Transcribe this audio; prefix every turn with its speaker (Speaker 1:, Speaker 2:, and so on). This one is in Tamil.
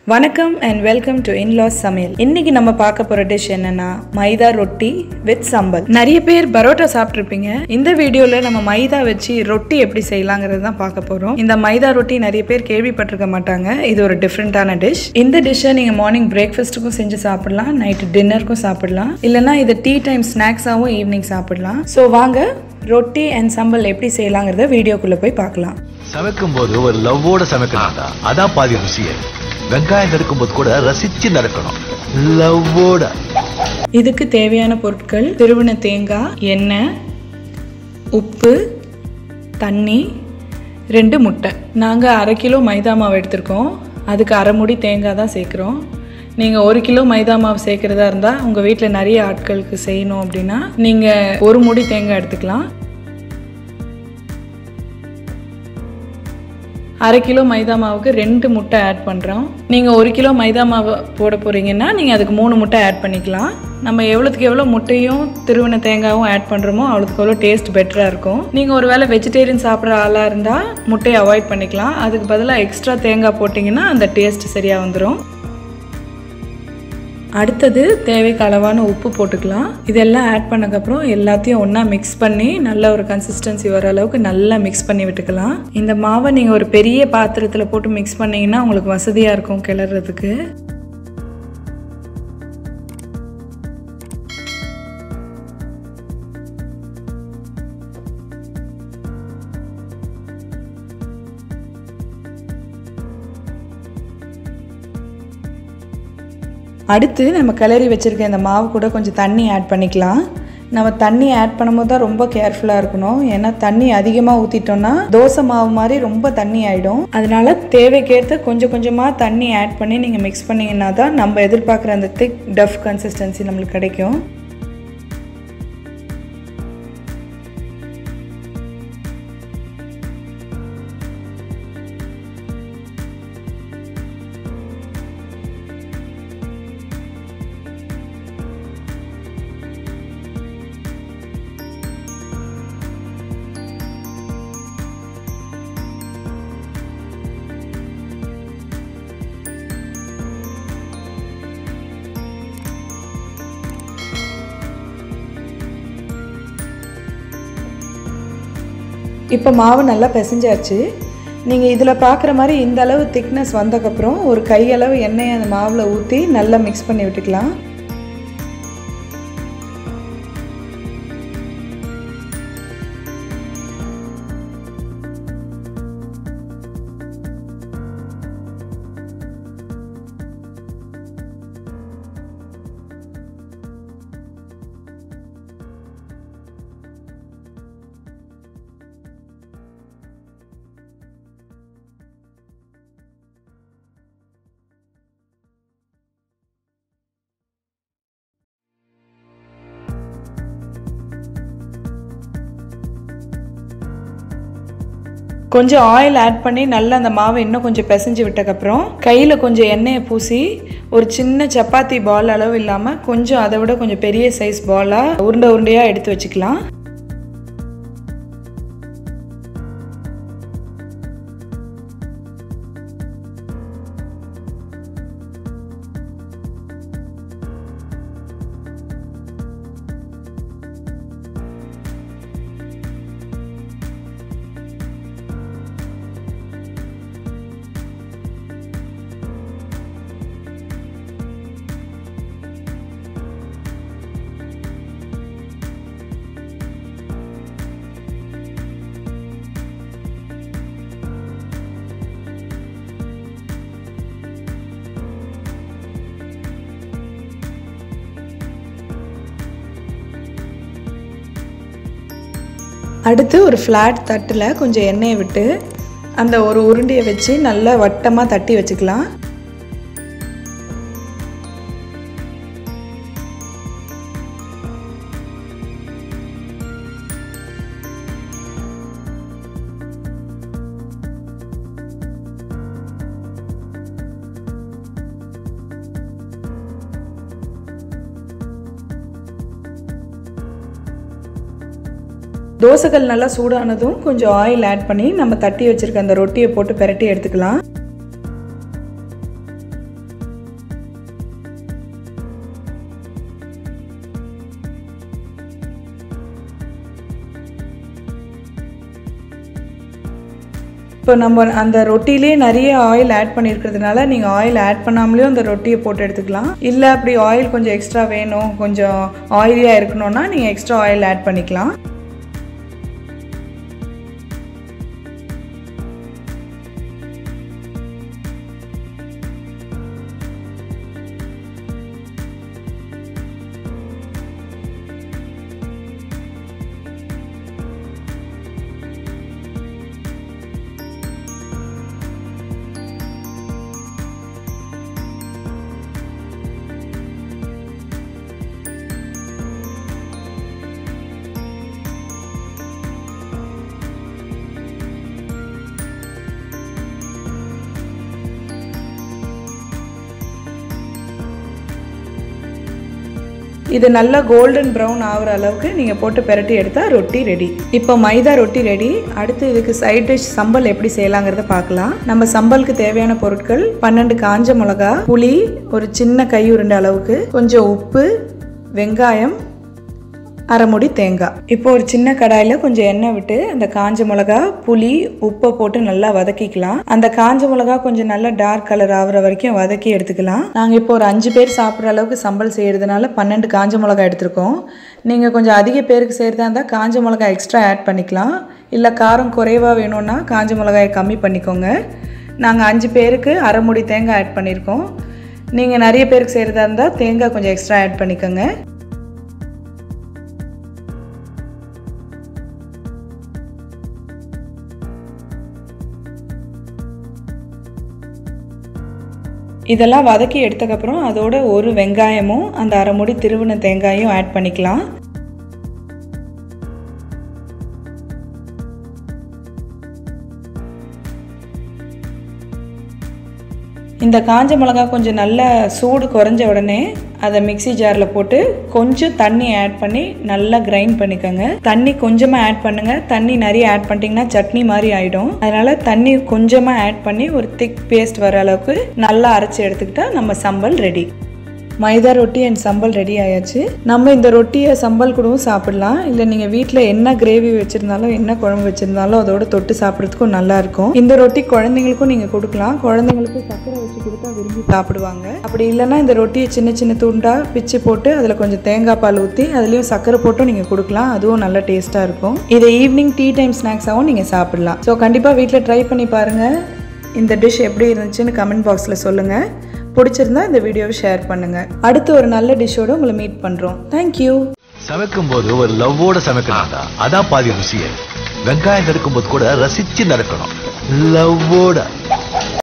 Speaker 1: வணக்கம் அண்ட் வெல்கம் டு இன்லாஸ் சமையல் இன்னைக்கு நம்ம பார்க்க போற டிஷ் என்னன்னா மைதா ரொட்டி வித் சம்பல் நிறைய பேர் பரோட்டா சாப்பிட்ருப்பீங்க இந்த வீடியோல நம்ம மைதா வச்சு ரொட்டி எப்படி செய்யலாங்கிறது தான் பார்க்க போறோம் இந்த மைதா ரொட்டி நிறைய பேர் கேள்விப்பட்டிருக்க மாட்டாங்க இது ஒரு டிஃப்ரெண்டான டிஷ் இந்த டிஷ்ஷை நீங்க மார்னிங் பிரேக்ஃபாஸ்ட்டுக்கும் செஞ்சு சாப்பிடலாம் நைட் டின்னருக்கும் சாப்பிடலாம் இல்லைன்னா இதை டீ டைம் ஸ்நாக்ஸாகவும் ஈவினிங் சாப்பிடலாம் ஸோ வாங்க ரொட்டி அண்ட் சம்பல் எப்படி செய்யலாங்கிறத வீடியோக்குள்ள போய் பார்க்கலாம்
Speaker 2: சமைக்கும் போது ஒரு லவ்வோட சமைக்கணும்டா அதான் பாதி ருசியே வெங்காயம் நறுக்கும் போது கூட ரசிச்சு நறுக்கணும் லவ்வோட
Speaker 1: இதுக்கு தேவையான பொருட்கள் திருவின தேங்காய் எண்ணெய் உப்பு தண்ணி ரெண்டு முட்டை நாங்கள் அரை கிலோ மைதா மாவு எடுத்திருக்கோம் அதுக்கு அரை முடி தேங்காய் தான் சேர்க்குறோம் நீங்கள் ஒரு கிலோ மைதா மாவு சேர்க்குறதா இருந்தால் உங்கள் வீட்டில் நிறைய ஆட்களுக்கு செய்யணும் அப்படின்னா நீங்கள் ஒரு முடி தேங்காய் எடுத்துக்கலாம் அரை கிலோ மைதா மாவுக்கு ரெண்டு முட்டை ஆட் பண்ணுறோம் நீங்கள் ஒரு கிலோ மைதா மாவு போட போகிறீங்கன்னா நீங்கள் அதுக்கு மூணு முட்டை ஆட் பண்ணிக்கலாம் நம்ம எவ்வளோத்துக்கு எவ்வளோ முட்டையும் திருவண்ண தேங்காயும் ஆட் பண்ணுறோமோ அவ்வளோத்துக்கு எவ்வளோ டேஸ்ட் பெட்டராக இருக்கும் நீங்கள் ஒரு வேளை வெஜிடேரியன் சாப்பிட்ற ஆளாக இருந்தால் முட்டையை அவாய்ட் பண்ணிக்கலாம் அதுக்கு பதிலாக எக்ஸ்ட்ரா தேங்காய் போட்டிங்கன்னா அந்த டேஸ்ட் சரியாக வந்துடும் அடுத்தது தேவைக்கு அளவான உப்பு போட்டுக்கலாம் இதெல்லாம் ஆட் பண்ணக்கப்புறம் எல்லாத்தையும் ஒன்றா மிக்ஸ் பண்ணி நல்ல ஒரு கன்சிஸ்டன்சி வர அளவுக்கு நல்லா மிக்ஸ் பண்ணி விட்டுக்கலாம் இந்த மாவை நீங்கள் ஒரு பெரிய பாத்திரத்தில் போட்டு மிக்ஸ் பண்ணிங்கன்னா உங்களுக்கு வசதியாக இருக்கும் கிளறதுக்கு அடுத்து நம்ம கிளறி வச்சுருக்க இந்த மாவு கூட கொஞ்சம் தண்ணி ஆட் பண்ணிக்கலாம் நம்ம தண்ணி ஆட் பண்ணும்போது தான் ரொம்ப கேர்ஃபுல்லாக இருக்கணும் ஏன்னா தண்ணி அதிகமாக ஊற்றிட்டோம்னா தோசை மாவு மாதிரி ரொம்ப தண்ணி ஆகிடும் அதனால தேவைக்கேற்ற கொஞ்சம் கொஞ்சமாக தண்ணி ஆட் பண்ணி நீங்கள் மிக்ஸ் பண்ணிங்கன்னா தான் நம்ம எதிர்பார்க்குற அந்த திக் டஃப் கன்சிஸ்டன்சி நம்மளுக்கு கிடைக்கும் இப்போ மாவு நல்லா பிசைஞ்சாச்சு நீங்கள் இதில் பார்க்குற மாதிரி இந்த அளவு திக்னஸ் வந்தக்கப்புறம் ஒரு கையளவு எண்ணெயை அந்த மாவில் ஊற்றி நல்லா மிக்ஸ் பண்ணி விட்டுக்கலாம் கொஞ்சம் ஆயில் ஆட் பண்ணி நல்லா அந்த மாவை இன்னும் கொஞ்சம் பிசைஞ்சு விட்டக்கப்புறம் கையில் கொஞ்சம் எண்ணெயை பூசி ஒரு சின்ன சப்பாத்தி பால் அளவு இல்லாமல் கொஞ்சம் அதை விட கொஞ்சம் பெரிய சைஸ் பாலாக உருண்டை உருண்டையாக எடுத்து வச்சுக்கலாம் அடுத்து ஒரு ஃப்ளாட் தட்டில் கொஞ்சம் எண்ணெயை விட்டு அந்த ஒரு உருண்டையை வச்சு நல்லா வட்டமாக தட்டி வச்சுக்கலாம் தோசைகள் நல்லா சூடானதும் கொஞ்சம் ஆயில் ஆட் பண்ணி நம்ம தட்டி வச்சுருக்க அந்த ரொட்டியை போட்டு பெரட்டி எடுத்துக்கலாம் இப்போ நம்ம அந்த ரொட்டிலே நிறைய ஆயில் ஆட் பண்ணியிருக்கிறதுனால நீங்கள் ஆயில் ஆட் பண்ணாமலேயும் அந்த ரொட்டியை போட்டு எடுத்துக்கலாம் இல்லை அப்படி ஆயில் கொஞ்சம் எக்ஸ்ட்ரா வேணும் கொஞ்சம் ஆயிலியாக இருக்கணும்னா நீங்கள் எக்ஸ்ட்ரா ஆயில் ஆட் பண்ணிக்கலாம் இது நல்லா கோல்டன் ப்ரௌன் ஆகிற அளவுக்கு நீங்கள் போட்டு பெரட்டி எடுத்தால் ரொட்டி ரெடி இப்போ மைதா ரொட்டி ரெடி அடுத்து இதுக்கு சைட் டிஷ் சம்பல் எப்படி செய்யலாங்கிறத பார்க்கலாம் நம்ம சம்பலுக்கு தேவையான பொருட்கள் பன்னெண்டு காஞ்ச மிளகா புளி ஒரு சின்ன கை உருண்டை அளவுக்கு கொஞ்சம் உப்பு வெங்காயம் அரை முடி தேங்காய் இப்போ ஒரு சின்ன கடாயில் கொஞ்சம் எண்ணெய் விட்டு அந்த காஞ்ச மிளகா புளி உப்பை போட்டு நல்லா வதக்கிக்கலாம் அந்த காஞ்ச மிளகா கொஞ்சம் நல்லா டார்க் கலர் ஆகுற வரைக்கும் வதக்கி எடுத்துக்கலாம் நாங்கள் இப்போ ஒரு அஞ்சு பேர் சாப்பிட்ற அளவுக்கு சம்பல் செய்கிறதுனால பன்னெண்டு காஞ்ச மிளகா எடுத்திருக்கோம் நீங்கள் கொஞ்சம் அதிக பேருக்கு செய்கிறதா இருந்தால் காஞ்ச மிளகாய் எக்ஸ்ட்ரா ஆட் பண்ணிக்கலாம் இல்லை காரம் குறைவாக வேணும்னா காஞ்ச மிளகாயை கம்மி பண்ணிக்கோங்க நாங்கள் அஞ்சு பேருக்கு அரை முடி தேங்காய் ஆட் பண்ணியிருக்கோம் நீங்கள் நிறைய பேருக்கு செய்கிறதா இருந்தால் தேங்காய் கொஞ்சம் எக்ஸ்ட்ரா ஆட் பண்ணிக்கோங்க இதெல்லாம் வதக்கி எடுத்தக்கப்புறம் அதோட ஒரு வெங்காயமும் அந்த அரை முடி திருவின தேங்காயும் ஆட் பண்ணிக்கலாம் இந்த காஞ்ச மிளகா கொஞ்சம் நல்லா சூடு குறைஞ்ச உடனே அதை மிக்ஸி ஜாரில் போட்டு கொஞ்சம் தண்ணி ஆட் பண்ணி நல்லா கிரைண்ட் பண்ணிக்கோங்க தண்ணி கொஞ்சமாக ஆட் பண்ணுங்க தண்ணி நிறைய ஆட் பண்ணிட்டீங்கன்னா சட்னி மாதிரி ஆகிடும் அதனால தண்ணி கொஞ்சமாக ஆட் பண்ணி ஒரு திக் பேஸ்ட் வர அளவுக்கு நல்லா அரைச்சி எடுத்துக்கிட்டா நம்ம சம்பல் ரெடி மைதா ரொட்டி அண்ட் சம்பல் ரெடி ஆயாச்சு நம்ம இந்த ரொட்டியை சம்பல் கூடவும் சாப்பிடலாம் இல்லை நீங்கள் வீட்டில் என்ன கிரேவி வச்சுருந்தாலும் என்ன குழம்பு வச்சுருந்தாலும் அதோட தொட்டு சாப்பிட்றதுக்கும் நல்லா இருக்கும் இந்த ரொட்டி குழந்தைங்களுக்கும் நீங்கள் கொடுக்கலாம் குழந்தைங்களுக்கு சக்கரை வச்சு கொடுத்தா விரும்பி சாப்பிடுவாங்க அப்படி இல்லைன்னா இந்த ரொட்டியை சின்ன சின்ன துண்டாக பிச்சு போட்டு அதில் கொஞ்சம் தேங்காய் பால் ஊற்றி அதுலேயும் சக்கரை போட்டும் நீங்கள் கொடுக்கலாம் அதுவும் நல்ல டேஸ்ட்டாக இருக்கும் இதை ஈவினிங் டீ டைம் ஸ்நாக்ஸாகவும் நீங்கள் சாப்பிடலாம் ஸோ கண்டிப்பாக வீட்டில் ட்ரை பண்ணி பாருங்கள் இந்த டிஷ் எப்படி இருந்துச்சுன்னு கமெண்ட் பாக்ஸில் சொல்லுங்கள் பிடிச்சிருந்தா இந்த வீடியோவை ஷேர் பண்ணுங்கள் அடுத்து ஒரு நல்ல டிஷ்ஷோட உங்களை மீட் பண்ணுறோம் தேங்க்யூ
Speaker 2: சமைக்கும் போது ஒரு லவ்வோட சமைக்கணும்டா அதான் பாதி ருசியே வெங்காயம் நறுக்கும் போது கூட ரசிச்சு நறுக்கணும் லவ்வோட